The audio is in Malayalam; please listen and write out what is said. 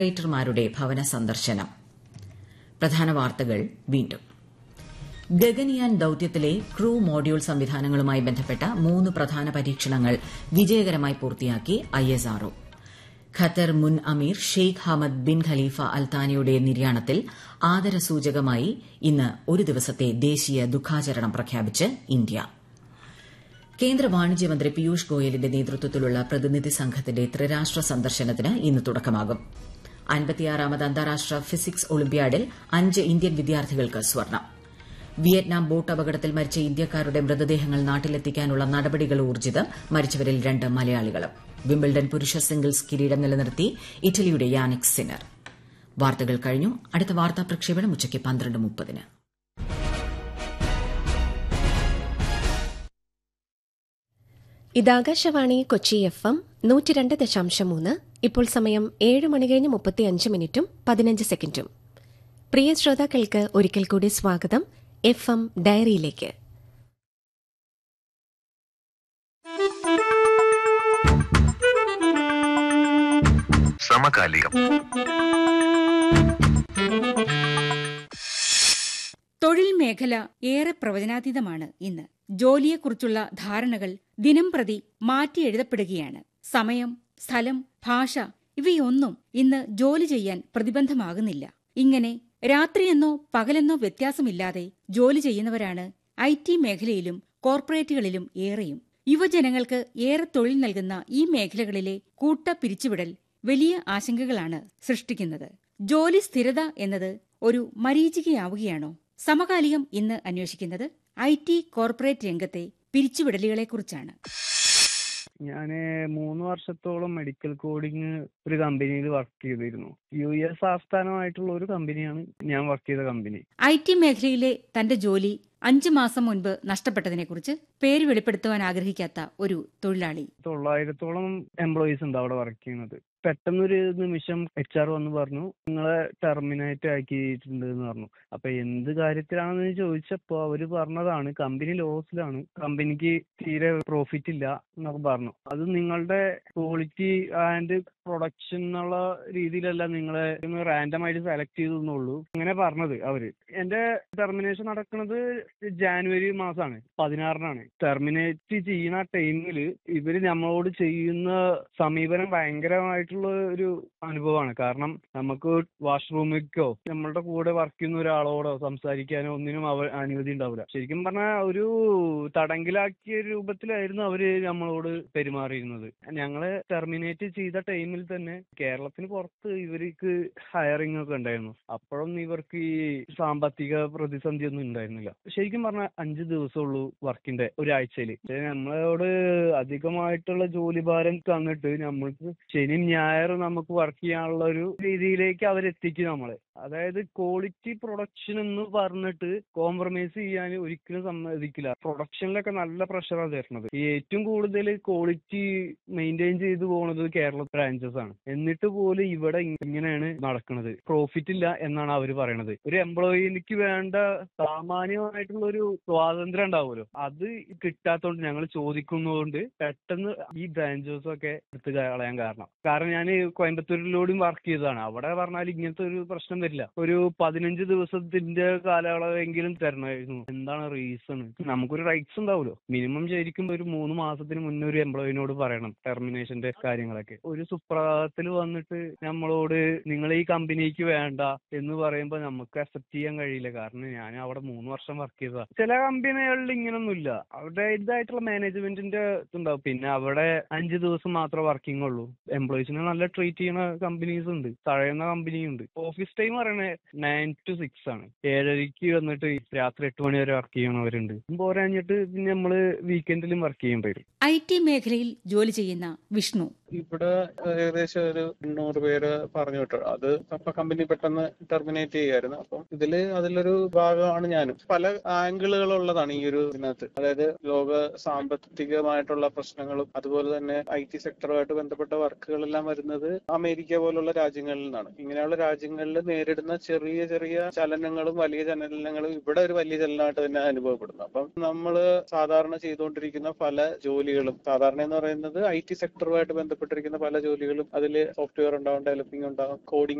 ഓപ്പറേറ്റർമാരുടെ ഭവന സന്ദർശനം പ്രധാന വാർത്തകൾ വീണ്ടും ഗഗൻയാൻ ദൌത്യത്തിലെ ക്രൂ മോഡ്യൂൾ സംവിധാനങ്ങളുമായി ബന്ധപ്പെട്ട മൂന്ന് പ്രധാന പരീക്ഷണങ്ങൾ വിജയകരമായി പൂർത്തിയാക്കി ഐഎസ്ആർഒ ഖത്തർ മുൻ അമീർ ഷെയ്ഖ് ഹമദ് ബിൻ ഖലീഫ അൽത്താനിയുടെ നിര്യാണത്തിൽ ആദരസൂചകമായി ഇന്ന് ഒരു ദിവസത്തെ ദേശീയ ദുഃഖാചരണം പ്രഖ്യാപിച്ച് ഇന്ത്യ കേന്ദ്ര വാണിജ്യമന്ത്രി പീയൂഷ് ഗോയലിന്റെ നേതൃത്വത്തിലുള്ള പ്രതിനിധി സംഘത്തിന്റെ ത്രിരാഷ്ട്ര സന്ദർശനത്തിന് ഇന്ന് തുടക്കമാകും അൻപത്തിയാറാമത് അന്താരാഷ്ട്ര ഫിസിക്സ് ഒളിമ്പ്യാഡിൽ അഞ്ച് ഇന്ത്യൻ വിദ്യാർത്ഥികൾക്ക് സ്വർണ്ണം വിയറ്റ്നാം ബോട്ട് അപകടത്തിൽ മരിച്ച ഇന്ത്യക്കാരുടെ മൃതദേഹങ്ങൾ നാട്ടിലെത്തിക്കാനുള്ള നടപടികൾ ഊർജ്ജിതം മരിച്ചവരിൽ രണ്ട് മലയാളികളും വിംബിൾഡൺ പുരുഷ സിംഗിൾസ് കിരീടം നിലനിർത്തി ഇറ്റലിയുടെ യാനിക് സിനർ വാർത്തകൾ കഴിഞ്ഞു അടുത്ത വാർത്താ പ്രക്ഷേപണം ഉച്ചയ്ക്ക് പന്ത്രണ്ട് മുപ്പതിന് ഇതാകാശവാണി കൊച്ചി എഫ് എം നൂറ്റി രണ്ട് ദശാംശം മൂന്ന് ഇപ്പോൾ സമയം ഏഴ് മണി കഴിഞ്ഞ് മുപ്പത്തിയഞ്ച് മിനിറ്റും പതിനഞ്ച് സെക്കൻഡും പ്രിയ ശ്രോതാക്കൾക്ക് ഒരിക്കൽ കൂടി സ്വാഗതം എഫ് എം ഡയറിയിലേക്ക് സമകാലികം തൊഴിൽ മേഖല ഏറെ പ്രവചനാതീതമാണ് ഇന്ന് ജോലിയെക്കുറിച്ചുള്ള ധാരണകൾ ദിനം പ്രതി മാറ്റിയെഴുതപ്പെടുകയാണ് സമയം സ്ഥലം ഭാഷ ഇവയൊന്നും ഇന്ന് ജോലി ചെയ്യാൻ പ്രതിബന്ധമാകുന്നില്ല ഇങ്ങനെ രാത്രിയെന്നോ പകലെന്നോ വ്യത്യാസമില്ലാതെ ജോലി ചെയ്യുന്നവരാണ് ഐ ടി മേഖലയിലും കോർപ്പറേറ്റുകളിലും ഏറെയും യുവജനങ്ങൾക്ക് ഏറെ തൊഴിൽ നൽകുന്ന ഈ മേഖലകളിലെ കൂട്ട പിരിച്ചുവിടൽ വലിയ ആശങ്കകളാണ് സൃഷ്ടിക്കുന്നത് ജോലി സ്ഥിരത എന്നത് ഒരു മരീചികയാവുകയാണോ സമകാലികം ഇന്ന് അന്വേഷിക്കുന്നത് ഐ ടി കോർപ്പറേറ്റ് രംഗത്തെ പിരിച്ചുവിടലുകളെക്കുറിച്ചാണ് ഞാന് മൂന്ന് വർഷത്തോളം മെഡിക്കൽ കോഡിങ് ഒരു കമ്പനിയിൽ വർക്ക് ചെയ്തിരുന്നു യു എസ് ആസ്ഥാനമായിട്ടുള്ള ഒരു കമ്പനിയാണ് ഞാൻ വർക്ക് ചെയ്ത കമ്പനി ഐ ടി മേഖലയിലെ തന്റെ ജോലി അഞ്ചു മാസം മുൻപ് നഷ്ടപ്പെട്ടതിനെക്കുറിച്ച് പേര് വെളിപ്പെടുത്തുവാൻ ആഗ്രഹിക്കാത്ത ഒരു തൊഴിലാളി തൊള്ളായിരത്തോളം എംപ്ലോയീസ് ഉണ്ട് അവിടെ വർക്ക് ചെയ്യുന്നത് പെട്ടെന്നൊരു നിമിഷം എച്ച് ആർ വന്ന് പറഞ്ഞു നിങ്ങളെ ടെർമിനേറ്റ് ആക്കിയിട്ടുണ്ട് എന്ന് പറഞ്ഞു അപ്പൊ എന്ത് കാര്യത്തിലാണെന്ന് ചോദിച്ചപ്പോ അവര് പറഞ്ഞതാണ് കമ്പനി ലോസിലാണ് കമ്പനിക്ക് തീരെ പ്രോഫിറ്റ് ഇല്ല എന്നൊക്കെ പറഞ്ഞു അത് നിങ്ങളുടെ ക്വാളിറ്റി ആൻഡ് പ്രൊഡക്ഷൻ എന്നുള്ള രീതിയിലല്ല നിങ്ങളെ റാൻഡം ആയിട്ട് സെലക്ട് ചെയ്തെന്നുള്ളൂ അങ്ങനെ പറഞ്ഞത് അവര് എന്റെ ടെർമിനേഷൻ നടക്കുന്നത് ജാനുവരി മാസമാണ് പതിനാറിനാണ് ടെർമിനേറ്റ് ചെയ്യുന്ന ടൈമിൽ ഇവര് നമ്മളോട് ചെയ്യുന്ന സമീപനം ഭയങ്കരമായിട്ടുള്ള ഒരു അനുഭവമാണ് കാരണം നമുക്ക് വാഷ്റൂമിലേക്കോ നമ്മളുടെ കൂടെ വർക്ക് ചെയ്യുന്ന ഒരാളോടോ സംസാരിക്കാനോ ഒന്നിനും അവ അനുമതി ഉണ്ടാവില്ല ശരിക്കും പറഞ്ഞാൽ ഒരു തടങ്കിലാക്കിയ രൂപത്തിലായിരുന്നു അവര് നമ്മളോട് പെരുമാറിയിരുന്നത് ഞങ്ങളെ ടെർമിനേറ്റ് ചെയ്ത ടൈമിൽ തന്നെ കേരളത്തിന് പുറത്ത് ഇവർക്ക് ഹയറിംഗ് ഒക്കെ ഉണ്ടായിരുന്നു അപ്പോഴും ഇവർക്ക് ഈ സാമ്പത്തിക പ്രതിസന്ധി ഒന്നും ഉണ്ടായിരുന്നില്ല ശരിക്കും പറഞ്ഞാൽ അഞ്ച് ദിവസമുള്ളൂ വർക്കിന്റെ ഒരാഴ്ചയിൽ നമ്മളോട് അധികമായിട്ടുള്ള ജോലി ഭാരം തന്നിട്ട് നമ്മൾക്ക് ശനിയും ഞായറും നമുക്ക് വർക്ക് ചെയ്യാനുള്ള ഒരു രീതിയിലേക്ക് അവരെത്തിക്കും നമ്മളെ അതായത് ക്വാളിറ്റി പ്രൊഡക്ഷൻ എന്ന് പറഞ്ഞിട്ട് കോംപ്രമൈസ് ചെയ്യാൻ ഒരിക്കലും സമ്മതിക്കില്ല പ്രൊഡക്ഷനിലൊക്കെ നല്ല പ്രഷറാണ് തരുന്നത് ഈ ഏറ്റവും കൂടുതൽ ക്വാളിറ്റി മെയിൻറ്റെയിൻ ചെയ്തു പോകുന്നത് കേരള ബ്രാഞ്ചസ് ആണ് എന്നിട്ട് പോലും ഇവിടെ ഇങ്ങനെയാണ് നടക്കുന്നത് പ്രോഫിറ്റ് ഇല്ല എന്നാണ് അവർ പറയണത് ഒരു എംപ്ലോയിക്ക് വേണ്ട സാമാന്യമായിട്ടുള്ള ഒരു സ്വാതന്ത്ര്യം ഉണ്ടാവുമല്ലോ അത് കിട്ടാത്തോണ്ട് ഞങ്ങൾ ചോദിക്കുന്നതുകൊണ്ട് പെട്ടെന്ന് ഈ ബ്രാഞ്ചസ് ഒക്കെ എടുത്ത് കളയാൻ കാരണം കാരണം ഞാൻ കോയമ്പത്തൂരിലൂടെയും വർക്ക് ചെയ്തതാണ് അവിടെ പറഞ്ഞാൽ ഇങ്ങനത്തെ ഒരു പ്രശ്നം വരില്ല ഒരു പതിനഞ്ച് ദിവസത്തിന്റെ കാലയളവെങ്കിലും തരണമായിരുന്നു എന്താണ് റീസൺ നമുക്കൊരു റൈറ്റ്സ് ഉണ്ടാവുമല്ലോ മിനിമം ശരിക്കും ഒരു മൂന്ന് മാസത്തിന് മുന്നേ ഒരു എംപ്ലോയിനോട് പറയണം ടെർമിനേഷന്റെ കാര്യങ്ങളൊക്കെ ഒരു സുപ്രഭാതത്തിൽ വന്നിട്ട് നമ്മളോട് നിങ്ങൾ ഈ കമ്പനിക്ക് വേണ്ട എന്ന് പറയുമ്പോൾ നമുക്ക് അക്സെപ്റ്റ് ചെയ്യാൻ കഴിയില്ല കാരണം ഞാൻ അവിടെ മൂന്ന് വർഷം വർക്ക് ചെയ്തതാ ചില കമ്പനികളിൽ ഇങ്ങനൊന്നുമില്ല അവരുടെ ഇതായിട്ടുള്ള മാനേജ്മെന്റിന്റെ ഇതുണ്ടാവും പിന്നെ അവിടെ അഞ്ച് ദിവസം മാത്രമേ വർക്കിംഗ് ഉള്ളൂ എംപ്ലോയീസിനെ നല്ല ട്രീറ്റ് ചെയ്യുന്ന കമ്പനീസ് ഉണ്ട് തഴയുന്ന കമ്പനിയുണ്ട് ഓഫീസ് ടൈം പറയണേ നയൻ ടു സിക്സ് ആണ് ഏഴരയ്ക്ക് വന്നിട്ട് രാത്രി എട്ട് മണി വരെ വർക്ക് ചെയ്യണവരുണ്ട് പോരാഞ്ഞിട്ട് പിന്നെ നമ്മള് വീക്കെൻഡിലും വർക്ക് ചെയ്യേണ്ടി വരും ഐ ടി മേഖലയിൽ ജോലി ചെയ്യുന്ന വിഷ്ണു ഇവിടെ ഏകദേശം ഒരു എണ്ണൂറ് പേര് പറഞ്ഞു വിട്ടു അത് അപ്പൊ കമ്പനി പെട്ടെന്ന് ടെർമിനേറ്റ് ചെയ്യായിരുന്നു അപ്പം ഇതില് അതിലൊരു ഭാഗമാണ് ഞാനും പല ആംഗിളുകളുള്ളതാണ് ഈ ഒരു ഇതിനകത്ത് അതായത് ലോക സാമ്പത്തികമായിട്ടുള്ള പ്രശ്നങ്ങളും അതുപോലെ തന്നെ ഐ ടി സെക്ടറുമായിട്ട് ബന്ധപ്പെട്ട വർക്കുകളെല്ലാം വരുന്നത് അമേരിക്ക പോലുള്ള രാജ്യങ്ങളിൽ നിന്നാണ് ഇങ്ങനെയുള്ള രാജ്യങ്ങളിൽ നേരിടുന്ന ചെറിയ ചെറിയ ചലനങ്ങളും വലിയ ചലനങ്ങളും ഇവിടെ ഒരു വലിയ ചലനമായിട്ട് തന്നെ അനുഭവപ്പെടുന്നു അപ്പം നമ്മൾ സാധാരണ ചെയ്തുകൊണ്ടിരിക്കുന്ന പല ജോലികളും സാധാരണ എന്ന് പറയുന്നത് ഐ ടി സെക്ടറുമായിട്ട് ബന്ധപ്പെട്ട് ബന്ധപ്പെട്ടിരിക്കുന്ന പല ജോലികളും അതിൽ സോഫ്റ്റ്വെയർ ഉണ്ടാവും ഡെവലപ്പിംഗ് ഉണ്ടാവും കോഡിംഗ്